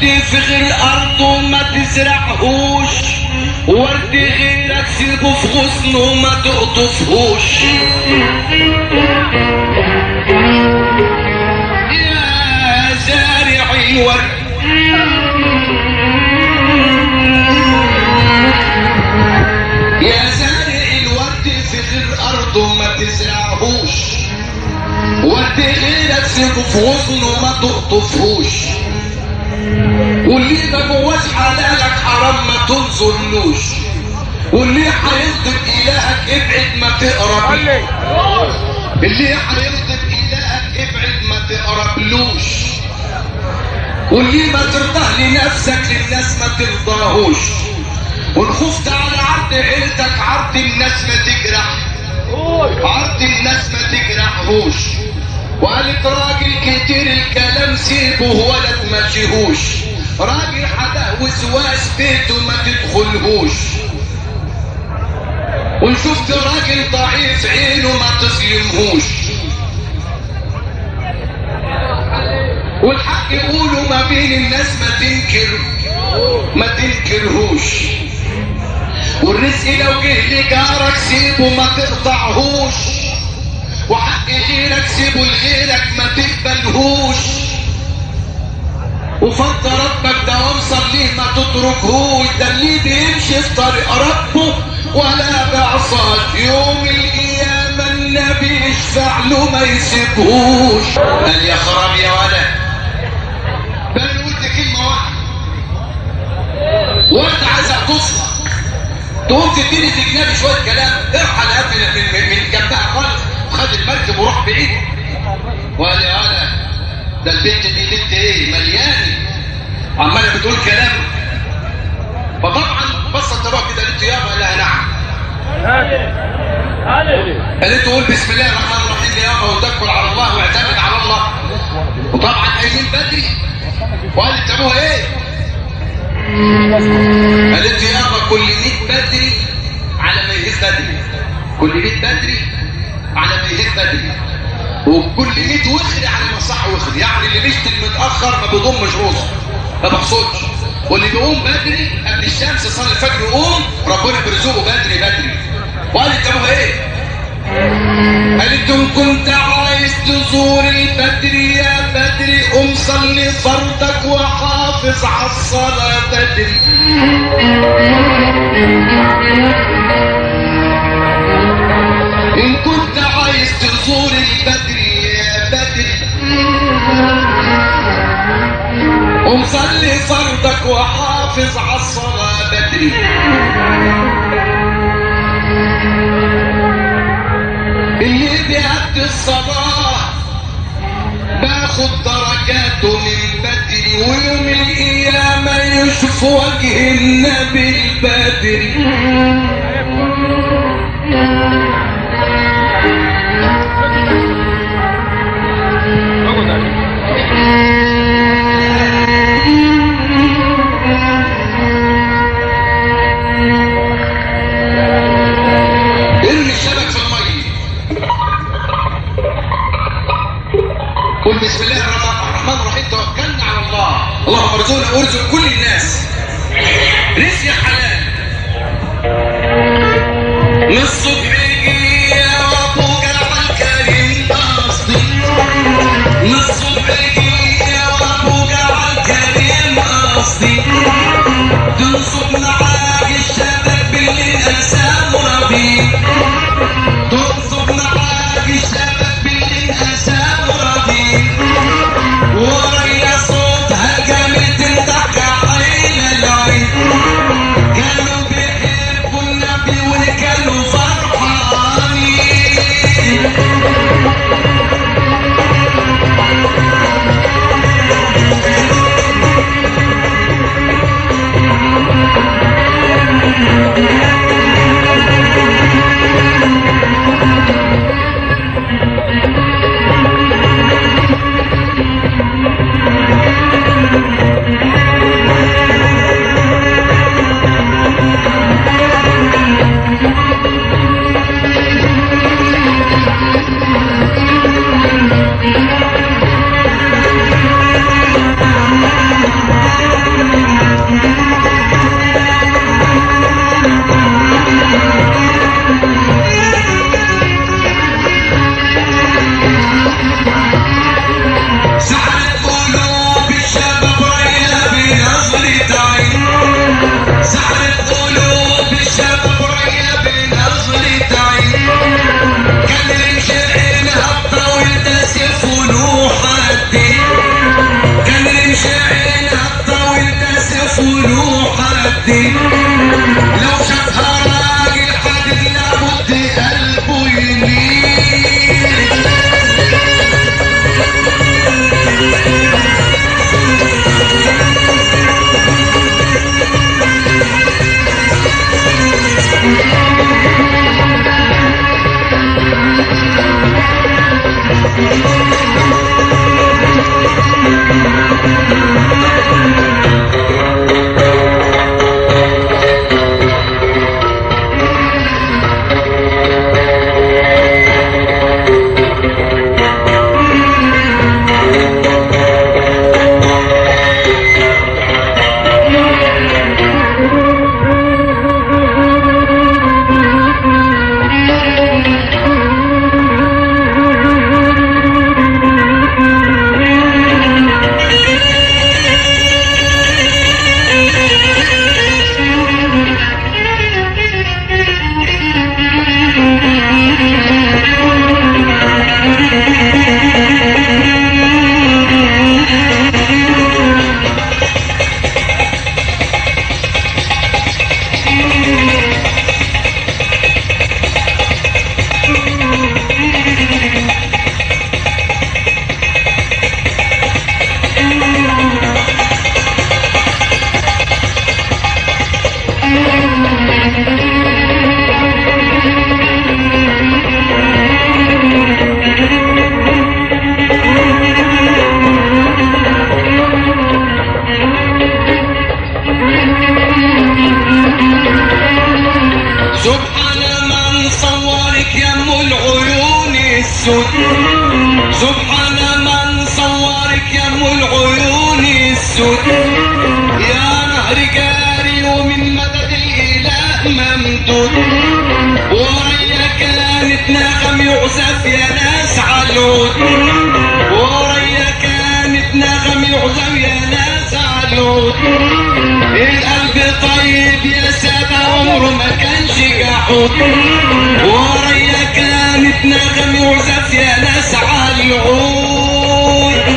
الورد في غير ارضه ما تزرعهوش ورد غيرك سيبه في غصنه ما تقطفهوش يا زارع الورد يا زارع الورد في غير ارضه ما تزرعهوش ورد غيرك سيبه في غصنه ما تقطفهوش واللي ما جواش حلالك حرام ما تنظرلوش واللي هيغضب الهك ابعد ما تقرب اللي هيغضب الهك ابعد ما تقربلوش واللي ما ترضاه لنفسك للناس ما ترضاهوش وان خفت على عرض عيلتك عرض الناس ما تجرح عرض الناس ما تجرحهوش وقالت راجل كتير الكلام سيبه ولا تمشيهوش راجل حدا وسواس بيته ما تدخلهوش وان شفت راجل ضعيف عينه ما تظلمهوش والحق يقولوا ما بين الناس ما تنكر ما تنكرهوش والرزق لو جه لجارك سيبه ما تقطعهوش وحق غيرك سيبه لغيرك ما تقبلهوش وفضل ربك دوام صليه ما تتركهوش ده اللي بيمشي في طريق ربه ولا بعصاش يوم القيامة النبي يشفع له ما يسيبهوش قال يا خراب يا ولد بل قلت كلمة واحدة وانت عايز تصلك تقوم تديني تجنبي شوية كلام ارحل قبل من, من, من جنبها خالص خد المركب وراح بعيد وقال يا ولد ده البنت دي بنت ايه مليانه عماله بتقول كلام فطبعا بصت تروح كده قالت له يابا قال لها نعم قالت له قول بسم الله الرحمن الرحيم يابا وتوكل على الله واعتمد على الله وطبعا قايمين بدري وقالت ابوها ايه قالت له يابا كل 100 بدري على ما يهز بدري كل 100 بدري على ما يهز بدري وكل 100 وخر على ما صح وخر يعني اللي بيشتم متاخر ما بيضمش راسه ما بحصلش واللي بيقوم بدري قبل الشمس يصلي الفجر يقوم ربنا بيرزقه بدري بدري وقالت ابوها ايه قالت ان كنت عايز تزور البدر يا بدري قوم صلي فرضك وحافظ على الصلاه بدري ان كنت عايز تزور البدر يا بدري قوم صلي فرضك وحافظ على الصلاه بدري اللي بيأدي الصلاه باخد درجاته من بدري ويوم القيامه يشوف وجه النبي البدري ارمي الشبك في الميه قل بسم الله الرحمن الرحيم توكلنا على الله اللهم ارزقنا وارزق كل الناس رزق حلال من الصبح يجي يا ابو جعل كريم قصدي من الصبح يجي يا ابو جعل كريم قصدي تنصب معاك الشبك بالليل اسام ربيع تنصب معاك الشبك بالليل اسام ربيع وريا صوتها جامد تفتح عين العين كانوا بيحبوا النبي وكانوا فرحانين يم العيون السود يا نهر جاري ومن مدد الاله ممدود وريا كانت نغم يعزف يا ناس عالعود وريا كانت نغم يعزف يا ناس عالعود القلب طيب يا سادة عمره ما كانش جحود وريا كانت نغم يعزف يا ناس عالعود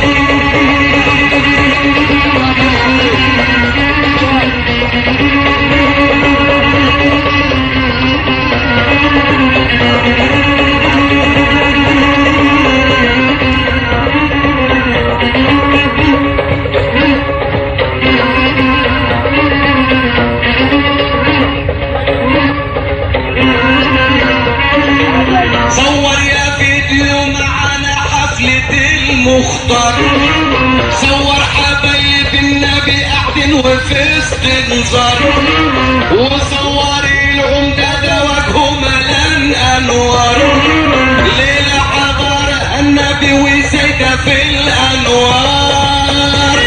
صور يا فيديو معانا حفلة المختار صور حبايب النبي قاعدين وفي استنظار وصور العمدة ده وجهه ملان انوار ليلة حضر النبي وسيدة في الانوار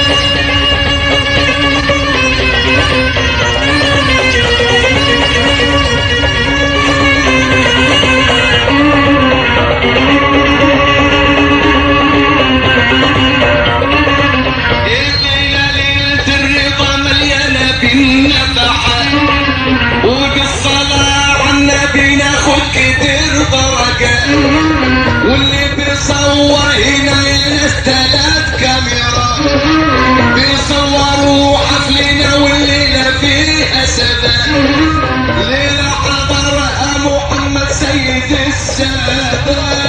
الليلة ليلة الرضا مليانة بالنفحات وبالصلاة على النبي ناخد كتير درجات واللي بيصور هنا للناس تلات كاميرات بيصوروا حفلنا والليلة فيها سداد ليلة حضرها محمد سيد السادات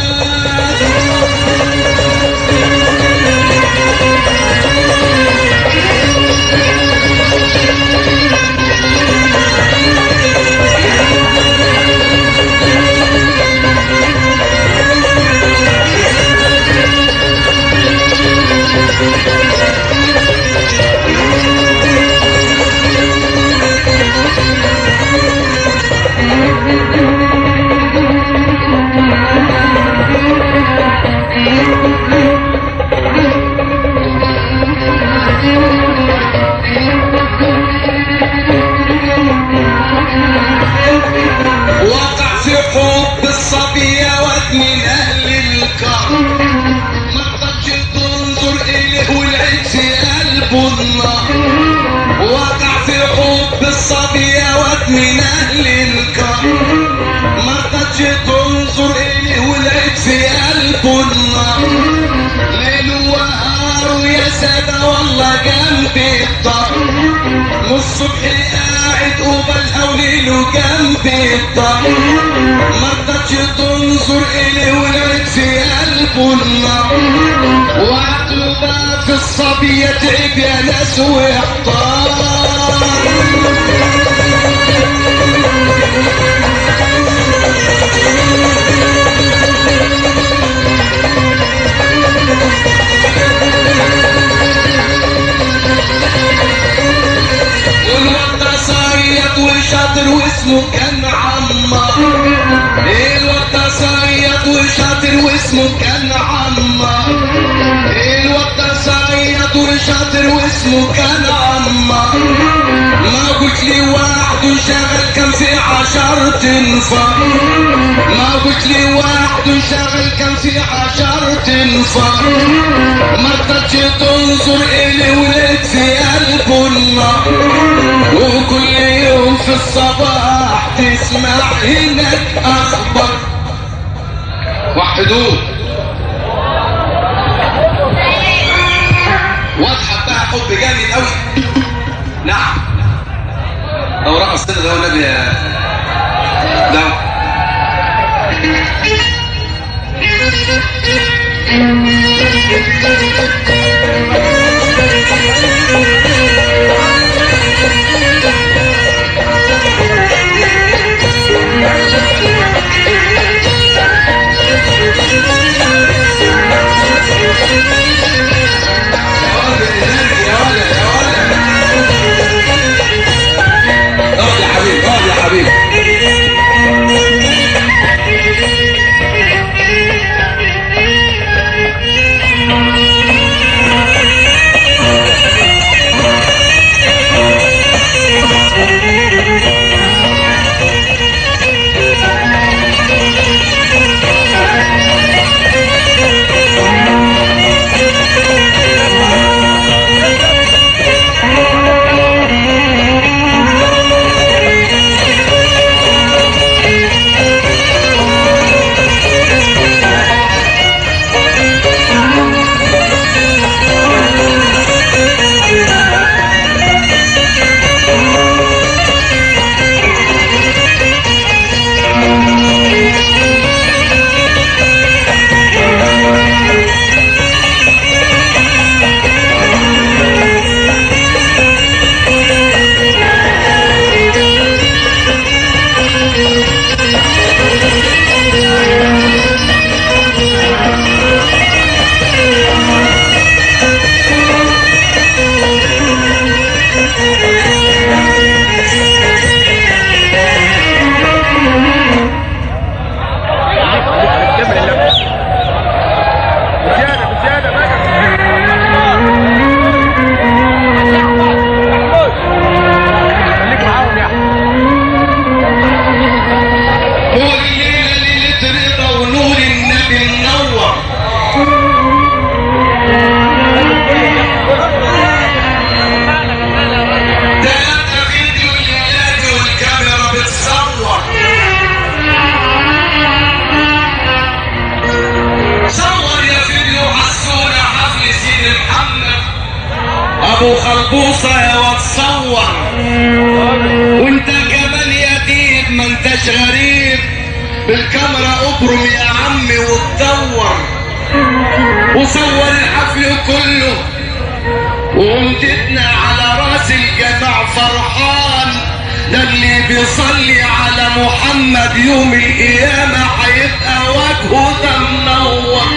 وقع في حب الصبية واد من أهل الكرم ما تقدرش تنظر إليه والعين في قلبه النار وقع في حب الصبية واد من أهل الكرم ما تقدرش تنظر إليه والعين في قلبه النار ليل وهار يا سادة والله جنبي الدار من الصبح قاعد قبالها وليله جنبي الدار ما رضتش تنظر إليه ولقيت في قلبه النار وعقله بقى في الصبية تعب يا ناس واحتار والواد ده صياد وشاطر واسمه كان عمار الواد ده صياد وشاطر واسمه كان عمار الواد ده صياد وشاطر واسمه كان عمار ما قلت لي واحد شغل كان في عشرة انفار ما قلت لي واحد شغل كان في عشرة انفار ما رضتش تنظر إلي ولقيت في قلبه النار وكل يوم في الصباح تسمع هناك أخبار وحدوه واضحة بقى حب جامد قوي نعم لو رقص كده ده هو النبي يا ده يا ولد يا ولد يا ولد اقعد يا حبيبي اقعد يا حبيبي ابو خلبوصة يا وتصور وانت كمان يتيم ما انتش غريب بالكاميرا ابرم يا عمي وتدور وصور الحفل كله وامتدنا على راس الجماع فرحان ده اللي بيصلي على محمد يوم القيامة هيبقى وجهه ده منور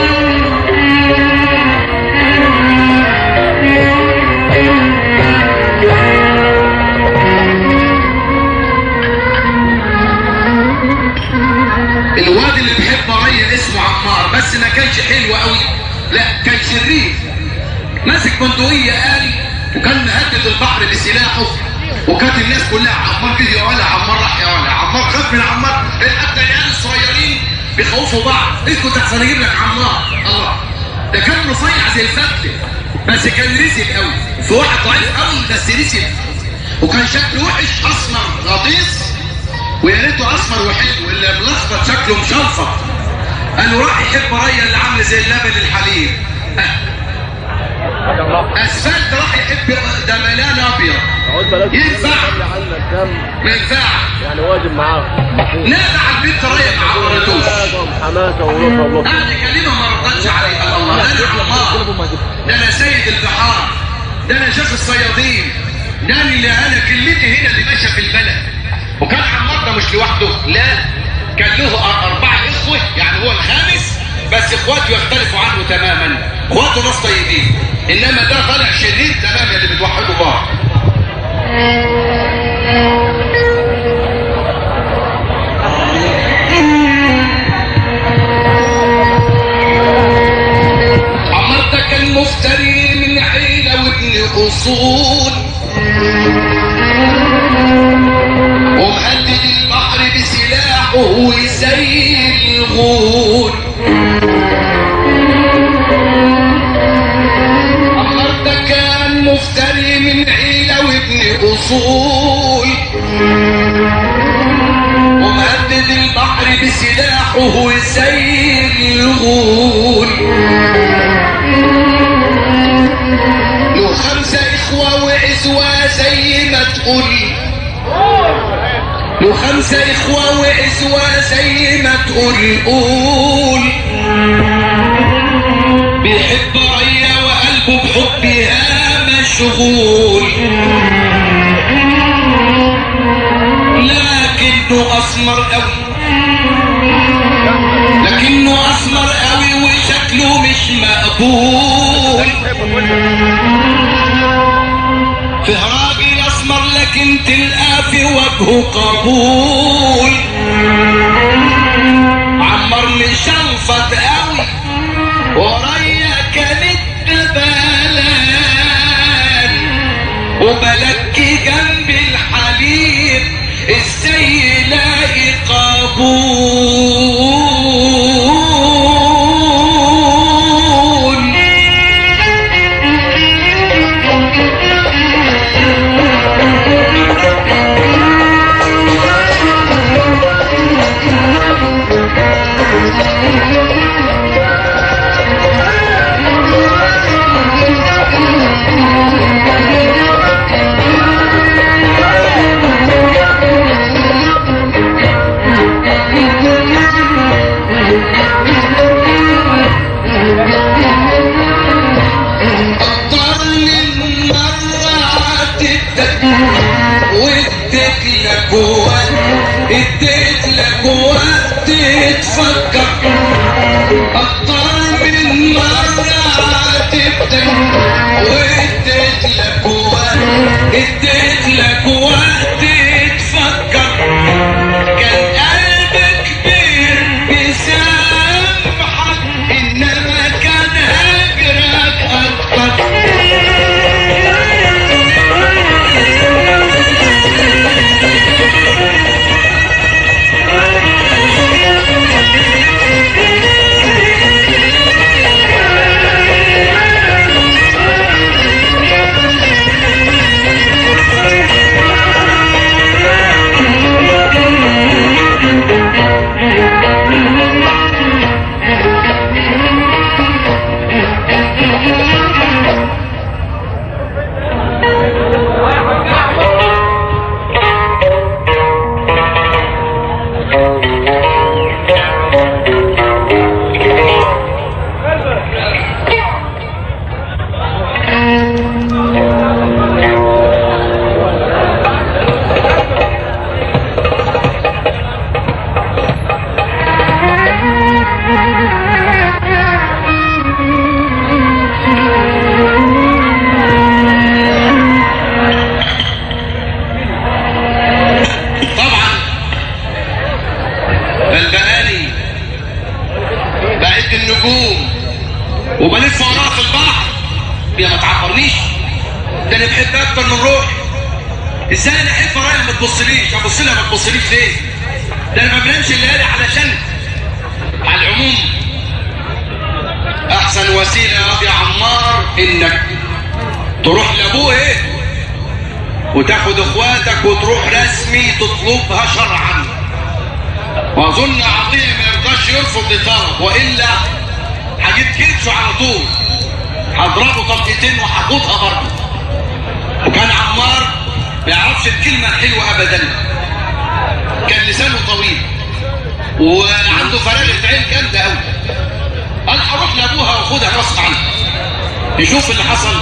الواد اللي بيحب ريا اسمه عمار بس ما كانش حلو قوي لا كان شرير ماسك بندقية آلي وكان مهدد البحر بسلاحه وكانت الناس كلها عمار كده يا ولا عمار راح يا ولا عمار خاف من عمار حتى العيال الصغيرين بيخوفوا بعض اسكت احسن اجيب لك عمار الله ده كان رفيع زي الفتله بس كان رزق قوي في واحد ضعيف قوي بس رزق وكان شكله وحش اسمر غطيس ويا ريته اسمر وحلو اللي ملخبط شكله مشلفط قالوا راح يحب ريا اللي عامل زي اللبن الحليب اسفلت راح يحب ده ملان ابيض ينفع ما ينفعش يعني واجب معاهم نادى على البنت ريا ما عبرتوش حماسه وروح والله قعد يكلمها ما ردتش عليه الله ده انا عمار ده انا سيد البحار ده انا شيخ الصيادين ده أنا اللي انا كلمتي هنا اللي ماشيه في البلد وكان عمار ده مش لوحده لا كان له أر- اربعه اخوه يعني هو الخامس بس اخواته يختلفوا عنه تماما اخواته ناس طيبين انما ده طالع شرير تماما اللي بتوحدوا بعض عمار ده كان مفتري من عيلة وابن أصول ومهدد البحر بسلاحه وزي الغول عمار ده كان مفتري من عيلة وابن أصول ومهدد البحر بسلاحه زي الغول له خمسة إخوة وعزوة زي ما تقول له خمسة إخوة وعزوة زي ما تقول قول بيحب ريا وقلبه بحبها مشغول لكنه أسمر قوي لكنه أسمر قوي وشكله مش مقبول في راجل اسمر لكن تلقى في وجهه قبول عمر مشلفط قوي وريا كانت بلان وبلكي جنب الحليب ازاي يلاقي قبول أضل مرة عاتبتك واديت لك وقت اديت لك وقت تفكر أكتر من مرة عاتبتك واديت لك وقت اديت لك وقت تفكر كان قلبك كبير بيسامحك انما كان هجرك اكتر هي ما تعبرنيش ده انا بحبها اكتر من روحي ازاي انا احب رايح ما تبصليش ابص لها ما تبصليش ليه ده انا ما بنامش الليالي علشان على العموم احسن وسيله يا ابي عمار انك تروح لابوه ايه وتاخد اخواتك وتروح رسمي تطلبها شرعا واظن عطيه ما يرضاش يرفض لطلب والا هجيب كرشه على طول هضربه طلقتين وهاخدها برضه وكان عمار ما يعرفش الكلمه الحلوه ابدا كان لسانه طويل وعنده فراغة عين جامده قوي قال هروح لابوها واخدها غصب عنها نشوف اللي حصل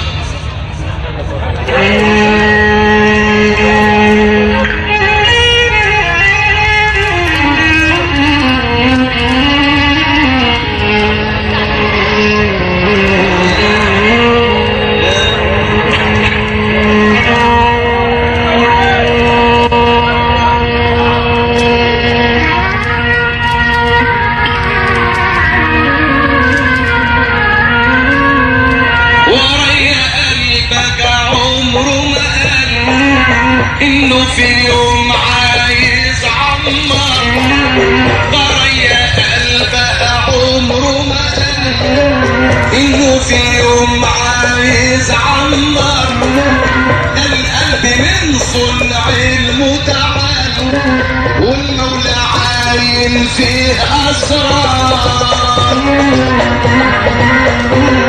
وريا قلبك عمره ما قال انه في يوم عايز عمر وريا قلبك عمره ما قال انه في يوم عايز عمر ده القلب من صنع المتعال والمولى عاين فيه اسرار